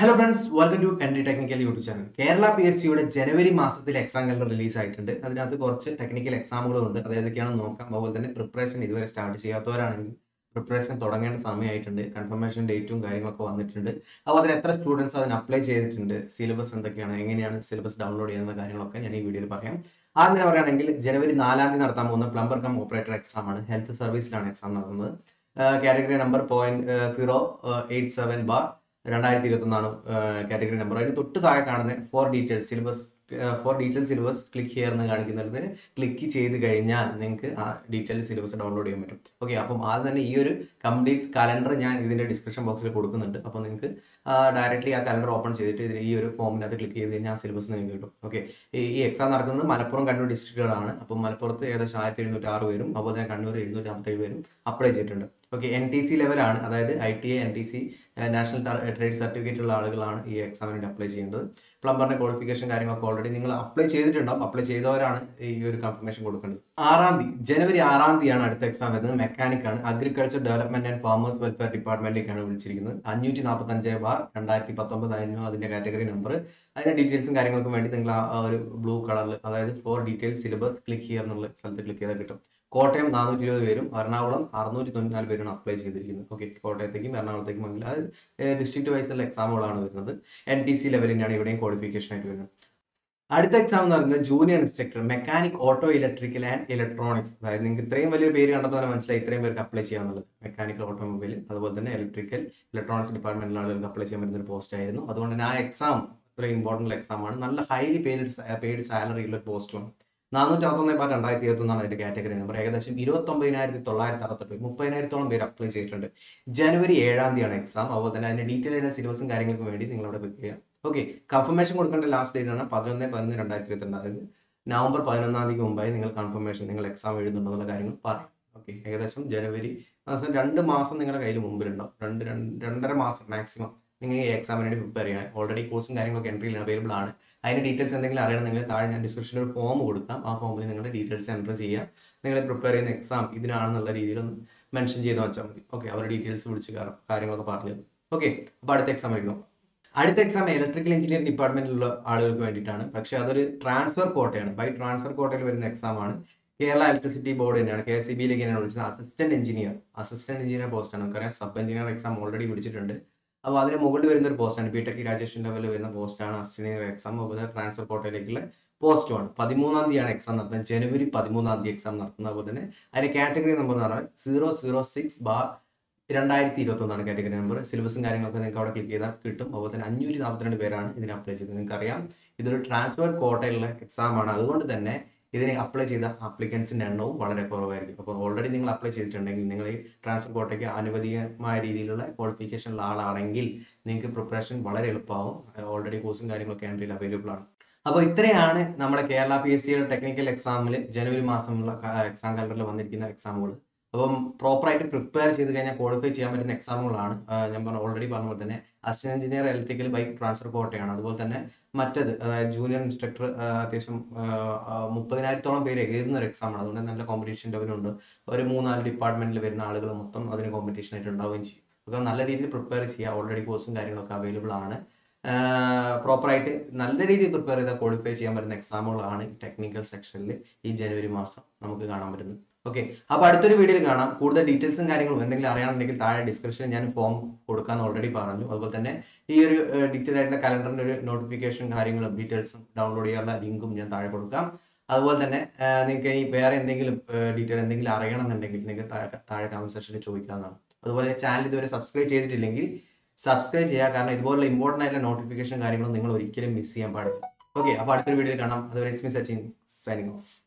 hello friends welcome to Entri technical YouTube channel Kerala P S സിയുടെ ജനുവരി മാസത്തിൽ exam calendar release ആയിട്ടുണ്ട് അതിനകത്ത് കുറച്ച് ടെക്നിക്കൽ എക്സാമുകളും ഉണ്ട് അത് ഏതൊക്കെയാണെന്ന് നോക്കാം അതുപോലെ തന്നെ പ്രിപ്പറേഷൻ ഇതുവരെ സ്റ്റാർട്ട് ചെയ്യാത്തവരാണെങ്കിൽ പ്രിപ്പറേഷൻ തുടങ്ങേണ്ട സമയമായിട്ടുണ്ട് കൺഫർമേഷൻ ഡേറ്റും കാര്യങ്ങളൊക്കെ വന്നിട്ടുണ്ട് അപ്പോൾ അതിന് എത്ര സ്റ്റുഡൻസ് അതിന് അപ്ലൈ ചെയ്തിട്ടുണ്ട് സിലബസ് എന്തൊക്കെയാണ് എങ്ങനെയാണ് സിലബസ് ഡൗൺലോഡ് ചെയ്യുന്ന കാര്യങ്ങളൊക്കെ ഞാൻ ഈ വീഡിയോയിൽ പറയാം ആദ്യം തന്നെ പറയുകയാണെങ്കിൽ ജനുവരി നാലാം തീയതി നടത്താൻ പോകുന്ന പ്ലംബർ കം ഓപ്പറേറ്റർ എക്സാം ആണ് ഹെൽത്ത് സർവീസിലാണ് എക്സാം നടത്തുന്നത് category number point zero eight seven bar രണ്ടായിരത്തി ഇരുപത്തി ഒന്നാണ് കാറ്റഗറി നമ്പർ അതിന് തൊട്ട് താഴെ കാണുന്ന for details syllabus for detail syllabus click here എന്ന് കാണിക്കുന്നതിന് ക്ലിക്ക് ചെയ്ത് കഴിഞ്ഞാൽ നിങ്ങൾക്ക് ആ ഡീറ്റെയിൽ സിലബസ് ഡൗൺലോഡ് ചെയ്യാൻ പറ്റും ഓക്കെ അപ്പം ആദ്യം തന്നെ ഈ ഒരു കംപ്ലീറ്റ് കലണ്ടർ ഞാൻ ഇതിന്റെ ഡിസ്ക്രിപ്ഷൻ ബോക്സിൽ കൊടുക്കുന്നുണ്ട് അപ്പോൾ നിങ്ങൾക്ക് ഡയറക്റ്റ്ലി ആ കലണ്ടർ ഓപ്പൺ ചെയ്തിട്ട് ഇതിൽ ഈ ഒരു ഫോമിനകത്ത് ക്ലിക്ക് ചെയ്ത് കഴിഞ്ഞാൽ ആ സിലബസ് നിങ്ങൾക്ക് കിട്ടും ഓക്കെ ഈ എക്സാം നടക്കുന്നത് മലപ്പുറം കണ്ണൂർ ഡിസ്ട്രിക്റ്റുകളാണ് അപ്പം മലപ്പുറത്ത് ഏകദേശം ആയിരത്തി എഴുന്നൂറ്റി ആറ് പേരും അതുപോലെ തന്നെ കണ്ണൂർ എഴുന്നൂറ്റി അമ്പത്തേഴ് പേരും അപ്ലൈ ചെയ്തിട്ടുണ്ട് ഓക്കെ എൻ ടി സി ലെവലാണ് അതായത് I T A N T C national trade certificate ഉള്ള ആളുകളാണ് ഈ എക്സാമിന് വേണ്ടി അപ്ലൈ ചെയ്യുന്നത് പ്ലംബറിന്റെ ക്വാളിഫിക്കേഷൻ കാര്യങ്ങളൊക്കെ ഓൾറെഡി നിങ്ങൾ അപ്ലൈ ചെയ്തിട്ടുണ്ടാവും അപ്ലൈ ചെയ്തവരാണ് ഈ ഒരു കൺഫർമേഷൻ കൊടുക്കേണ്ടത് ആറാം തീയതി ജനുവരി ആറാം തീയതിയാണ് അടുത്ത എക്സാം വരുന്നത് മെക്കാനിക് ആണ് agriculture development and farmers welfare ഡിപ്പാർട്ട്മെന്റിലേക്കാണ് വിളിച്ചിരിക്കുന്നത് അഞ്ഞൂറ്റി നാൽപ്പത്തി അഞ്ച് ബാർ രണ്ടായിരത്തി പത്തൊമ്പത് ആയിരുന്നു അതിന്റെ കാറ്റഗറി നമ്പർ അതിന്റെ ഡീറ്റെയിൽസും കാര്യങ്ങൾക്കും വേണ്ടി നിങ്ങൾ ആ ഒരു ബ്ലൂ കളറിൽ അതായത് ഫോർ ഡീറ്റെയിൽ സിലബസ് ക്ലിക്ക് ചെയ്യുക എന്നുള്ള സ്ഥലത്ത് ക്ലിക്ക് ചെയ്താൽ കിട്ടും കോട്ടയം നാനൂറ്റി ഇരുപത് പേരും എറണാകുളം അറുന്നൂറ്റി തൊണ്ണൂറ്റി പേരാണ് അപ്ലൈ ചെയ്തിരിക്കുന്നത് ഓക്കെ കോട്ടയത്തേക്കും എറണാകുളത്തേക്കും ആണെങ്കിൽ അത് ഡിസ്ട്രിക്ട് വൈസുള്ള എക്സാമുകളാണ് വരുന്നത് എൻ ടി സി ലെവലിനാണ് ഇവിടെയും ക്വാളിഫിക്കേഷൻ ആയിട്ട് വരുന്നത് അടുത്ത എക്സാം എന്ന് പറയുന്നത് junior instructor mechanic auto electrical and electronics അതായത് നിങ്ങൾക്ക് ഇത്രയും വലിയൊരു പേര് കണ്ടപ്പോൾ തന്നെ മനസ്സിലായി ഇത്രയും പേർക്ക് അപ്ലൈ ചെയ്യാന്നുള്ളത് മെക്കാനിക്കൽ ഓട്ടോമൊബൈൽ അതുപോലെ തന്നെ ഇലക്ട്രിക്കൽ ഇലക്ട്രോണിക്സ് ഡിപ്പാർട്ട്മെന്റിലെ ആളുകൾക്ക് അപ്ലൈ ചെയ്യാൻ പറ്റുന്ന ഒരു പോസ്റ്റ് ആയിരുന്നു അതുകൊണ്ട് തന്നെ ആ എക്സാം ഇത്രയും ഇമ്പോർട്ടൻറ്റ് എക്സാം ആണ് നല്ല ഹൈലി പെയ്ഡ് പെയ്ഡ് സാലറി ഉള്ള ഒരു പോസ്റ്റുമാണ് നാനൂറ്റി അറുപത്തൊന്ന് ബാർ രണ്ടായിരത്തി ഇരുപത്തി ഒന്നാണ് അതിന്റെ കാറ്റഗറി നമ്പർ ഏകദേശം ഇരുപത്തി ഒമ്പതിനായിരത്തി തൊള്ളായിരത്തി അറുപത്തെട്ട് മുപ്പതിനായിരത്തോളം പേര് അപ്ലൈ ചെയ്തിട്ടുണ്ട് ജനുവരി ഏഴാം തീയതിയാണ് എക്സാം അതുപോലെ തന്നെ അതിന്റെ ഡീറ്റെയിൽ ആയിട്ടുള്ള സിലബസും കാര്യങ്ങൾക്കും വേണ്ടി നിങ്ങൾ അവിടെ ക്ലിക്ക് ചെയ്യാം ഓക്കെ കൺഫർമേഷൻ കൊടുക്കേണ്ട ലാസ്റ്റ് ഡേറ്റ് ആണ് പതിനൊന്ന് പതിനൊന്ന് രണ്ടായിരത്തി ഇരുപത്തി രണ്ട് അതായത് നവംബർ പതിനൊന്നാം തീയതി മുമ്പായി നിങ്ങൾ കൺഫർമേഷൻ നിങ്ങൾ എക്സാം എഴുതുന്നുണ്ടോ എന്നുള്ള കാര്യങ്ങൾ പറയാം ഓക്കെ ഏകദേശം ജനുവരി മാസം രണ്ട് മാസം നിങ്ങളുടെ കയ്യിൽ മുമ്പിലുണ്ടാവും രണ്ട് രണ്ടര മാസം മാക്സിമം നിങ്ങൾ ഈ എക്സാമിന് വേണ്ടി പ്രിപ്പയർ ചെയ്യാൻ ഓൾറെഡി കോഴ്സും കാര്യങ്ങളൊക്കെ എൻട്രിയിൽ അവൈലബിൾ ആണ് അതിന്റെ ഡീറ്റെയിൽസ് എന്തെങ്കിലും അറിയണമെങ്കിൽ താഴെ ഞാൻ ഡിസ്ക്രിപ്ഷനിൽ ഒരു ഫോം കൊടുക്കാം ആ ഫോമിൽ നിങ്ങളുടെ ഡീറ്റെയിൽസ് എൻ്റർ ചെയ്യുക നിങ്ങൾ പ്രിപ്പയർ ചെയ്യുന്ന എക്സാം ഇതിനാണെന്നുള്ള രീതിയിൽ ഒന്ന് മെൻഷൻ ചെയ്ത് വെച്ചാൽ മതി ഓക്കെ അവരുടെ ഡീറ്റെയിൽസ് വിളിച്ച് കാര്യങ്ങളൊക്കെ പറഞ്ഞു ഓക്കെ അപ്പോൾ അടുത്ത എക്സാം ആയിരുന്നു അടുത്ത എക്സാം ഇലക്ട്രിക്കൽ എഞ്ചിനീയറിംഗ് ഡിപ്പാർട്ട്മെന്റിലുള്ള ആളുകൾക്ക് വേണ്ടിയിട്ടാണ് പക്ഷേ അതൊരു ട്രാൻസ്ഫർ കോട്ടയാണ് ബൈ ട്രാൻസ്ഫർ കോട്ടയിൽ വരുന്ന എക്സാം ആണ് കേരള ഇലക്ട്രിസിറ്റി ബോർഡ് തന്നെയാണ് കെ എസ് സി ബിയിലേക്ക് തന്നെയാണ് വിളിച്ചത് അസിസ്റ്റന്റ് എഞ്ചിനീയർ അസിസ്റ്റന്റ് എഞ്ചിനീയർ പോസ്റ്റാണ് നമുക്കറിയാം സബ് എഞ്ചിനീയർ എക്സാം ഓൾറെഡി വിളിച്ചിട്ടുണ്ട് അപ്പോൾ അതിന് മുകളിൽ വരുന്ന ഒരു പോസ്റ്റാണ് ബി ടെക് ഗ്രാജുവേഷൻ ലെവലിൽ വരുന്ന പോസ്റ്റാണ് അസിസ്റ്റന്റ് എക്സാം അതുപോലെ ട്രാൻസ്ഫർ കോട്ടയിലേക്കുള്ള പോസ്റ്റുമാണ് പതിമൂന്നാം തീയതിയാണ് എക്സാം നടത്തുന്നത് ജനുവരി പതിമൂന്നാം തീയതി എക്സാം നടത്തുന്നത് അതുപോലെ തന്നെ അതിന്റെ കാറ്റഗറി നമ്പർ എന്ന് പറഞ്ഞാൽ സീറോ സീറോ സിക്സ് ബാർ രണ്ടായിരത്തി ഇരുപത്തി ഒന്നാണ് കാറ്റഗറി നമ്പർ സിലബസും കാര്യങ്ങളൊക്കെ നിങ്ങൾക്ക് അവിടെ ക്ലിക്ക് ചെയ്താൽ കിട്ടും അതുപോലെ തന്നെ അഞ്ഞൂറ്റി നാൽപ്പത്തിരണ്ട് പേരാണ് ഇതിന് അപ്ലൈ ചെയ്തത് നിങ്ങൾക്കറിയാം ഇതൊരു ട്രാൻസ്ഫർ കോട്ടയിലുള്ള എക്സാം ആണ് അതുകൊണ്ട് തന്നെ ഇതിന് അപ്ലൈ ചെയ്ത ആപ്ലിക്കൻസിന്റെ എണ്ണവും വളരെ കുറവായിരിക്കും അപ്പോൾ ഓൾറെഡി നിങ്ങൾ അപ്ലൈ ചെയ്തിട്ടുണ്ടെങ്കിൽ നിങ്ങൾ ഈ ട്രാൻസ്ഫർ കോട്ടയ്ക്ക് അനുവദീയമായ രീതിയിലുള്ള ക്വാളിഫിക്കേഷൻ ഉള്ള ആളാണെങ്കിൽ നിങ്ങൾക്ക് പ്രിപ്പറേഷൻ വളരെ എളുപ്പമാവും ഓൾറെഡി കോഴ്സും കാര്യങ്ങളൊക്കെ എൻട്രിയിൽ അവൈലബിൾ ആണ് അപ്പോൾ ഇത്രയാണ് നമ്മുടെ കേരള പി എസ് സിയുടെ ടെക്നിക്കൽ എക്സാമിൽ ജനുവരി മാസമുള്ള എക്സാം കലണ്ടറിൽ വന്നിരിക്കുന്ന എക്സാമുകൾ അപ്പം പ്രോപ്പറായിട്ട് പ്രിപ്പയർ ചെയ്ത് കഴിഞ്ഞാൽ ക്വാളിഫൈ ചെയ്യാൻ പറ്റുന്ന എക്സാമുകളാണ് ഞാൻ പറഞ്ഞ ഓൾറെഡി പറഞ്ഞ പോലെ തന്നെ assistant engineer electrical by transfer കോട്ടയാണ് അതുപോലെ തന്നെ മറ്റത് അതായത് ജൂനിയർ ഇൻസ്ട്രക്ടർ അത്യാവശ്യം മുപ്പതിനായിരത്തോളം പേര് എഴുതുന്ന ഒരു എക്സാമാണ് അതുകൊണ്ട് നല്ല കോമ്പറ്റീഷൻ ലെവലുണ്ട് ഒരു മൂന്നാല് ഡിപ്പാർട്ട്മെന്റിൽ വരുന്ന ആളുകൾ മൊത്തം അതിന് കോമ്പറ്റീഷൻ ആയിട്ട് ഉണ്ടാവുകയും ചെയ്യും അപ്പോൾ നല്ല രീതിയിൽ പ്രിപ്പയർ ചെയ്യുക ഓൾറെഡി കോഴ്സും കാര്യങ്ങളൊക്കെ അവൈലബിൾ ആണ് പ്രോപ്പറായിട്ട് നല്ല രീതിയിൽ പ്രിപ്പയർ ചെയ്താൽ ക്വാളിഫൈ ചെയ്യാൻ പറ്റുന്ന എക്സാമുകളാണ് ടെക്നിക്കൽ സെക്ഷനിൽ ഈ ജനുവരി മാസം നമുക്ക് കാണാൻ പറ്റുന്നത് ഓക്കെ അപ്പോൾ അടുത്തൊരു വീഡിയോയിൽ കാണാം കൂടുതൽ ഡീറ്റെയിൽസും കാര്യങ്ങളും എന്തെങ്കിലും അറിയാനുണ്ടെങ്കിൽ താഴെ ഡിസ്ക്രിപ്ഷനിൽ ഞാൻ ഫോം കൊടുക്കാന്ന് ഓൾറെഡി പറഞ്ഞു അതുപോലെ തന്നെ ഈ ഒരു ഡീറ്റെയിൽ ആയിട്ടുള്ള കലണ്ടറിന്റെ ഒരു നോട്ടിഫിക്കേഷൻ കാര്യങ്ങളും ഡീറ്റെയിൽസും ഡൗൺലോഡ് ചെയ്യാനുള്ള ലിങ്കും ഞാൻ താഴെ കൊടുക്കാം അതുപോലെ തന്നെ നിങ്ങൾക്ക് ഈ വേറെ എന്തെങ്കിലും ഡീറ്റെയിൽ എന്തെങ്കിലും അറിയണമെന്നുണ്ടെങ്കിൽ നിങ്ങൾക്ക് താഴെ കമന്റ് സെക്ഷനിൽ ചോദിക്കാവുന്നതാണ് അതുപോലെ ചാനൽ ഇതുവരെ സബ്സ്ക്രൈബ് ചെയ്തിട്ടില്ലെങ്കിൽ സബ്സ്ക്രൈബ് ചെയ്യുക കാരണം ഇതുപോലുള്ള ഇമ്പോർട്ടൻ്റ് ആയിട്ടുള്ള നോട്ടിഫിക്കേഷൻ കാര്യങ്ങളും നിങ്ങൾ ഒരിക്കലും മിസ് ചെയ്യാൻ പാടില്ല ഓക്കെ അപ്പോൾ അടുത്തൊരു വീഡിയോയിൽ കാണാം അതുവരെ it's me Sachin signing of